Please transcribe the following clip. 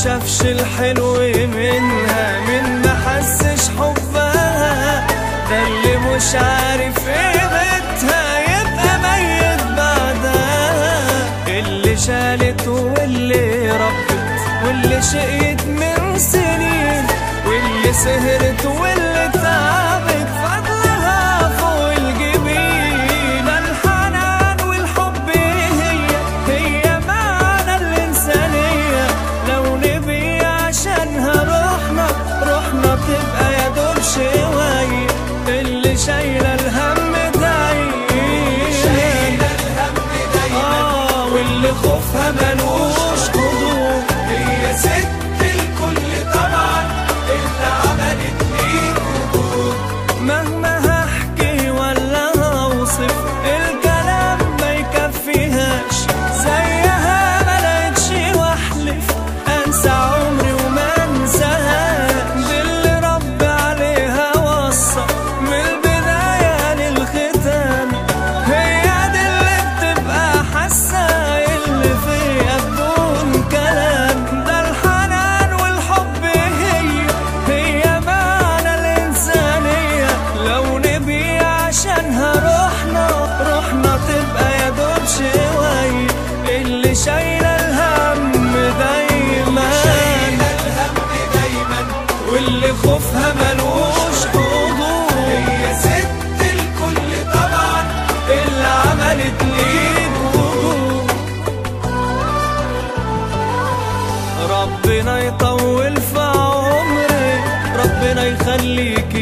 شافش الحلو منها من ما حسش حبها ده اللي مش عارف قيمتها يبقى ميت بعدها اللي شالت واللي ربت واللي شقيت من سنين واللي سهرت واللي تعبت فضلها فوق الجبين الحنان والحب هي هي معنى الإنسانية لو نبي عشانها روحنا روحنا تبقى يا دوب شوية اللي شايلة الهم دايما آه واللي خوفها ملوش حدود هي ست الكل طبعا اللي عملت ليك وجود مهما هحكي ولا هوصف الكلام ما يكفيهاش زيها ما لقيتش واحلف انسى عمري وما انساها دي اللي ربي عليها وصى من البدايه للختام هي دي اللي بتبقى حاسه اللي فيها بدون كلام ده الحنان والحب هي هي معنى الإنسانية لو نبي عشانها روحنا روحنا تبقى يا دوب شوية اللي شايلة الهم دايما الهم دايما واللي خوفها ملوش حدود هي ست الكل طبعا اللي عملت ليك وجود ربنا يطول في عمرك ربنا يخليك